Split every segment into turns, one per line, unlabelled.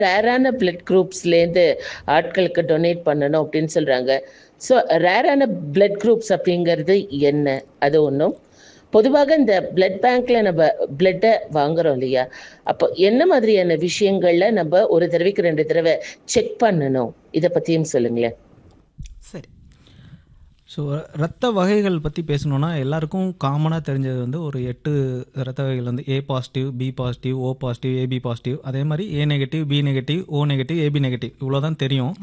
ரேரான பிளட் குரூப்ஸ்லேருந்து ஆட்களுக்கு டொனேட் பண்ணணும் அப்படின்னு சொல்கிறாங்க ஸோ ரேரான பிளட் குரூப்ஸ் அப்படிங்கிறது என்ன அது ஒன்றும் பொதுவாக இந்த பிளட் பேங்க்ல நம்ம பிளட்டை வாங்குறோம் இல்லையா அப்போ என்ன மாதிரியான விஷயங்கள்ல நம்ம ஒரு தடவைக்கு ரெண்டு தடவை செக் பண்ணணும் இதை பற்றியும் சொல்லுங்களேன்
சரி
ஸோ ரத்த வகைகள் பற்றி பேசணுன்னா எல்லாருக்கும் காமனாக தெரிஞ்சது வந்து ஒரு எட்டு ரத்த வகைகள் வந்து A positive B positive O positive AB positive அதே மாதிரி A negative B negative O negative AB negative இவ்வளோ தான் தெரியும்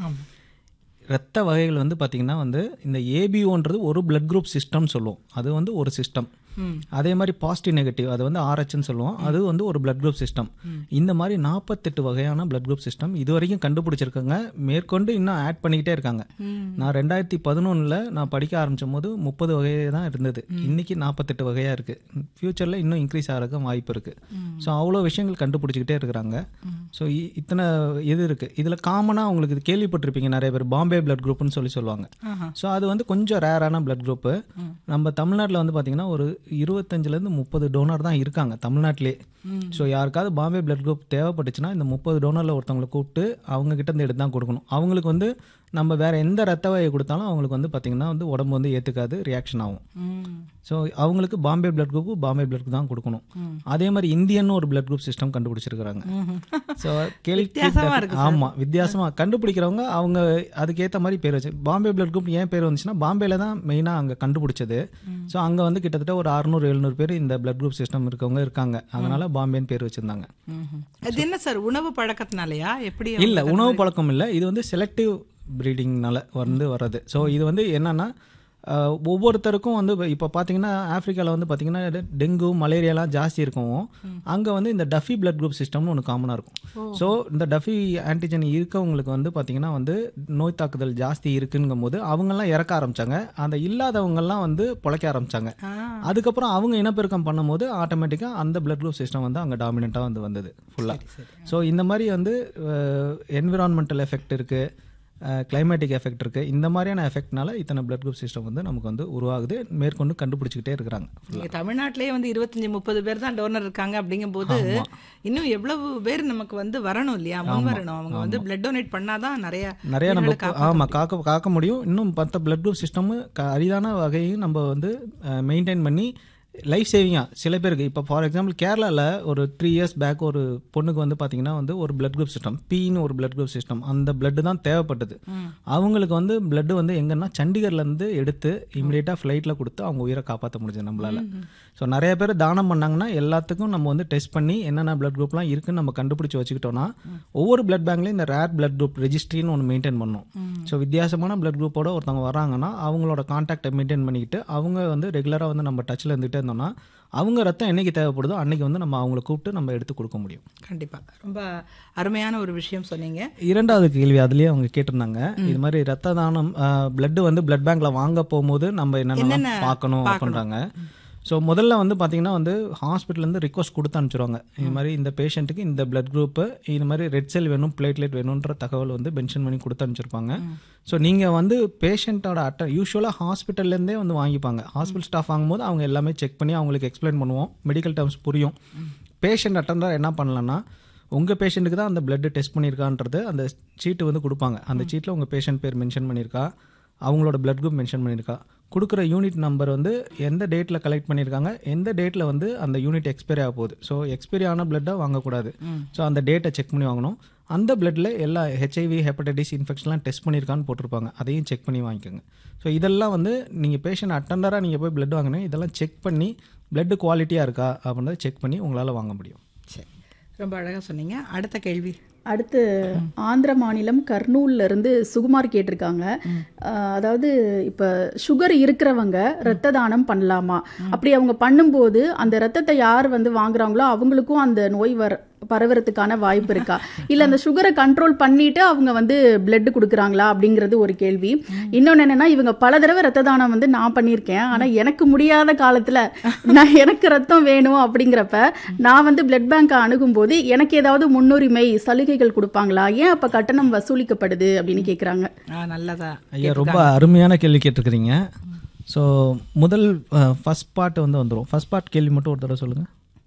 ரத்த வகைகள் வந்து பார்த்திங்கன்னா வந்து இந்த ஏபிஓன்றது ஒரு பிளட் குரூப் சிஸ்டம் சொல்லுவோம் அது வந்து ஒரு சிஸ்டம் அதே மாதிரி பாசிட்டிவ் நெகட்டிவ் அது வந்து ஆர்ஹெச்னு சொல்லுவோம் அது வந்து ஒரு பிளட் குரூப் சிஸ்டம் இந்த மாதிரி நாற்பத்தெட்டு வகையான பிளட் குரூப் சிஸ்டம் இது வரைக்கும் கண்டுபிடிச்சிருக்காங்க மேற்கொண்டு இன்னும் ஆட் பண்ணிக்கிட்டே இருக்காங்க நான் ரெண்டாயிரத்தி பதினொன்றில் நான் படிக்க ஆரம்பிச்சும் போது முப்பது வகையே தான் இருந்தது இன்னைக்கு நாற்பத்தெட்டு வகையாக இருக்குது ஃப்யூச்சரில் இன்னும் இன்க்ரீஸ் ஆகிறதுக்கு வாய்ப்பு இருக்குது ஸோ அவ்வளோ விஷயங்கள் கண்டுபிடிச்சிக்கிட்டே இருக்கிறாங்க ஸோ இத்தனை இது இருக்குது இதில் காமனாக உங்களுக்கு இது கேள்விப்பட்டிருப்பீங்க நிறைய பேர் பாம்பே பிளட் குரூப்னு சொல்லி சொல்லுவாங்க ஸோ அது வந்து கொஞ்சம் ரேரான பிளட் குரூப்பு நம்ம தமிழ்நாட்டில் வந்து பார்த்திங்கன்னா ஒரு இருபத்தஞ்சிலேருந்து முப்பது டோனர் தான் இருக்காங்க தமிழ்நாட்டிலே ஸோ யாருக்காவது பாம்பே பிளட் குரூப் தேவைப்பட்டுச்சுன்னா இந்த முப்பது டோனரில் ஒருத்தவங்களை கூப்பிட்டு அவங்க கிட்ட இருந்து எடுத்து தான் கொடுக்கணும் அவங்களுக்கு வந்து நம்ம வேற எந்த ரத்த வகையை கொடுத்தாலும் அவங்களுக்கு வந்து பார்த்திங்கன்னா வந்து உடம்பு வந்து ஏற்றுக்காது ரியாக்ஷன் ஆகும் ஸோ அவங்களுக்கு Bombay blood group Bombay blood தான் கொடுக்கணும் அதே மாதிரி இந்தியன் ஒரு பிளட் குரூப் சிஸ்டம் கண்டுபிடிச்சிருக்கிறாங்க ஸோ கேள்வி ஆமாம் வித்தியாசமாக கண்டுபிடிக்கிறவங்க அவங்க அதுக்கேற்ற மாதிரி பேர் வச்சு பாம்பே பிளட் குரூப் ஏன் பேர் வந்துச்சுன்னா பாம்பேல தான் மெயினாக அங்கே கண்டுபிடிச்சது ஸோ அங்கே வந்து கிட்டத்தட்ட ஒரு அறுநூறு எழுநூறு பேர் இந்த பிளட் குரூப் சிஸ்டம் இருக்கவங்க இருக்காங்க அதனால பாம்பேன்னு பேர் வச்சிருந்தாங்க
அது என்ன சார் உணவு பழக்கத்தினாலயா எப்படி
இல்லை உணவு பழக்கம் இல்லை இது வந்து செலக்டிவ் ப்ரீடிங்னால வந்து வர்றது ஸோ இது வந்து என்னன்னா அஹ், ஒவ்வொருத்தருக்கும் வந்து இப்போ பார்த்தீங்கன்னா ஆப்பிரிக்காவில் வந்து பார்த்தீங்கன்னா டெங்கு மலேரியாலாம் ஜாஸ்தி இருக்கும் அங்கே வந்து இந்த டஃபி பிளட் குரூப் சிஸ்டம்னு ஒன்று காமனாக இருக்கும் ஸோ இந்த டஃபி ஆன்டிஜன் இருக்கவங்களுக்கு வந்து பார்த்தீங்கன்னா வந்து நோய் தாக்குதல் ஜாஸ்தி இருக்குங்கும் போது அவங்கெல்லாம் இறக்க ஆரம்பிச்சாங்க அந்த இல்லாதவங்கெல்லாம் வந்து பொழைக்க ஆரம்பிச்சாங்க அதுக்கப்புறம் அவங்க இனப்பெருக்கம் பண்ணும்போது ஆட்டோமேட்டிக்காக அந்த பிளட் குரூப் சிஸ்டம் வந்து அங்கே டாமினண்ட்டாக வந்து வந்தது ஃபுல்லாக ஸோ இந்த மாதிரி வந்து என்விரான்மெண்டல் எஃபெக்ட் இருக்குது கிளைமேட்டிக் எஃபெக்ட் இருக்குது இந்த மாதிரியான எஃபெக்ட்னால இத்தனை பிளட் குரூப் சிஸ்டம் வந்து நமக்கு வந்து உருவாகுது மேற்கொண்டு கண்டுபிடிச்சிக்கிட்டே இருக்கிறாங்க
நீங்க தமிழ்நாட்டிலேயே வந்து இருபத்தஞ்சு முப்பது பேர் தான் டோனர் இருக்காங்க அப்படிங்கும்போது இன்னும் எவ்வளவு பேர் நமக்கு வந்து வரணும் இல்லையா முன் வரணும் அவங்க வந்து பிளட் டொனேட் பண்ணாதான் நிறைய
நிறைய நம்ம
உயிர்களை காப்பாத்த
ஆமாம் காக்க காக்க முடியும் இன்னும் மற்ற பிளட் குரூப் சிஸ்டமும் அரிதான வகையும் நம்ம வந்து மெயின்டைன் பண்ணி லைஃப் சேவிங்காக சில பேருக்கு இப்போ ஃபார் எக்ஸாம்பிள் கேரளாவில் ஒரு த்ரீ இயர்ஸ் பேக் ஒரு பொண்ணுக்கு வந்து பார்த்தீங்கன்னா வந்து ஒரு பிளட் குரூப் சிஸ்டம் பின்னு ஒரு பிளட் குரூப் சிஸ்டம் அந்த பிளட் தான் தேவைப்பட்டது அவங்களுக்கு வந்து பிளட் வந்து எங்கன்னா சண்டிகர்லேருந்து எடுத்து இமீடியட்டாக ஃப்ளைட்டில் கொடுத்து அவங்க உயிரை காப்பாற்ற முடிஞ்சது நம்மளால ஸோ நிறைய பேர் தானம் பண்ணாங்கன்னா எல்லாத்துக்கும் நம்ம வந்து டெஸ்ட் பண்ணி என்னென்ன பிளட் குரூப்லாம் இருக்குன்னு நம்ம கண்டுபிடிச்சி வச்சுக்கிட்டோம்னா ஒவ்வொரு பிளட் பேங்க்லையும் இந்த ரேர் பிளட் குரூப் ரெஜிஸ்ட்ரின்னு ஒன்று மெயின்டைன் பண்ணணும் ஸோ வித்தியாசமான பிளட் குரூப்போட ஒருத்தவங்க வராங்கன்னா அவங்களோட கான்டாக்டை மெயின்டைன் பண்ணிக்கிட்டு அவங்க வந்து ரெகுலராக வந்து நம்ம டச்சில் இருந்துகிட்டே இருந்தோம்னா அவங்க ரத்தம் என்னைக்கு தேவைப்படுதோ அன்னைக்கு வந்து நம்ம அவங்கள கூப்பிட்டு நம்ம எடுத்து கொடுக்க முடியும்
கண்டிப்பா ரொம்ப அருமையான ஒரு விஷயம் சொன்னீங்க
இரண்டாவது கேள்வி அதுலயே அவங்க கேட்டிருந்தாங்க இது மாதிரி ரத்த தானம் பிளட் வந்து பிளட் பேங்க்ல வாங்க போகும்போது நம்ம என்னென்ன
என்னென்ன
பார்க்கணும் அப்படின்றாங்க ஸோ முதல்ல வந்து பார்த்தீங்கன்னா வந்து ஹாஸ்பிட்டல்லேருந்து ரிக்வஸ்ட் கொடுத்து அனுப்பிச்சிருவாங்க இது மாதிரி இந்த பேஷண்ட்டுக்கு இந்த பிளட் குரூப்பு இது மாதிரி ரெட் செல் வேணும் பிளேட்லெட் வேணுன்ற தகவல் வந்து மென்ஷன் பண்ணி கொடுத்து அனுப்பிச்சிருப்பாங்க ஸோ நீங்கள் வந்து பேஷண்ட்டோட அட்ட யூஸ்வலாக ஹாஸ்பிட்டல்லேருந்தே வந்து வாங்கிப்பாங்க ஹாஸ்பிட்டல் ஸ்டாஃப் வாங்கும்போது அவங்க எல்லாமே செக் பண்ணி அவங்களுக்கு எக்ஸ்பிளைன் பண்ணுவோம் மெடிக்கல் டேர்ம்ஸ் புரியும் பேஷண்ட் அட்டண்டர் என்ன பண்ணலான்னா உங்கள் பேஷண்ட்டுக்கு தான் அந்த blood டெஸ்ட் பண்ணியிருக்கான்றது அந்த சீட்டு வந்து கொடுப்பாங்க அந்த சீட்டில் உங்கள் பேஷண்ட் பேர் மென்ஷன் பண்ணியிருக்கா அவங்களோட பிளட் குரூப் மென்ஷன் பண்ணியிருக்கா கொடுக்குற யூனிட் நம்பர் வந்து எந்த டேட்டில் கலெக்ட் பண்ணியிருக்காங்க எந்த டேட்டில் வந்து அந்த யூனிட் எக்ஸ்பைரி ஆக போகுது ஸோ எக்ஸ்பைரி ஆன பிளட்டை வாங்கக்கூடாது ஸோ அந்த டேட்டை செக் பண்ணி வாங்கணும் அந்த பிளட்டில் எல்லா ஹெச்ஐவி ஹெப்படைட்டிஸ் இன்ஃபெக்ஷன்லாம் டெஸ்ட் பண்ணியிருக்கான்னு போட்டிருப்பாங்க அதையும் செக் பண்ணி வாங்கிக்கோங்க ஸோ இதெல்லாம் வந்து நீங்கள் பேஷண்ட் அட்டண்டராக நீங்கள் போய் பிளட் வாங்கினா இதெல்லாம் செக் பண்ணி பிளட் குவாலிட்டியாக இருக்கா அப்படின்றத செக் பண்ணி உங்களால் வாங்க முடியும்
சரி ரொம்ப அழகா சொன்னீங்க அடுத்த கேள்வி
அடுத்து ஆந்திர மாநிலம் கர்னூல்ல இருந்து சுகுமார் கேட்டிருக்காங்க அஹ், அதாவது இப்போ சுகர் இருக்கிறவங்க இரத்த தானம் பண்ணலாமா அப்படி அவங்க பண்ணும்போது அந்த இரத்தத்தை யார் வந்து வாங்குறாங்களோ அவங்களுக்கும் அந்த நோய் வர பரவறதுக்கான வாய்ப்பு இருக்கா இல்ல அந்த சுகரை கண்ட்ரோல் பண்ணிட்டு அவங்க வந்து பிளட் கொடுக்குறாங்களா அப்படிங்கிறது ஒரு கேள்வி இன்னொன்னு என்னன்னா இவங்க பல தடவை ரத்த தானம் வந்து நான் பண்ணியிருக்கேன் ஆனா எனக்கு முடியாத காலத்துல நான் எனக்கு ரத்தம் வேணும் அப்படிங்கிறப்ப நான் வந்து பிளட் பேங்க் அணுகும்போது எனக்கு ஏதாவது முன்னுரிமை சலுகைகள் கொடுப்பாங்களா ஏன் அப்ப கட்டணம் வசூலிக்கப்படுது அப்படின்னு கேக்குறாங்க
ஆ நல்லதா
ஐயா ரொம்ப அருமையான கேள்வி கேட்டிருக்கிறீங்க ஸோ முதல் ஃபர்ஸ்ட் பார்ட் வந்து வந்துடும் ஃபர்ஸ்ட் பார்ட் கேள்வி மட்டும் ஒரு தடவை சொல்லுங்கள்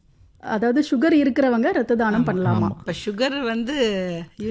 அதாவது சுகர் இருக்கிறவங்க ரத்த தானம் பண்ணலாமா
இப்போ சுகர் வந்து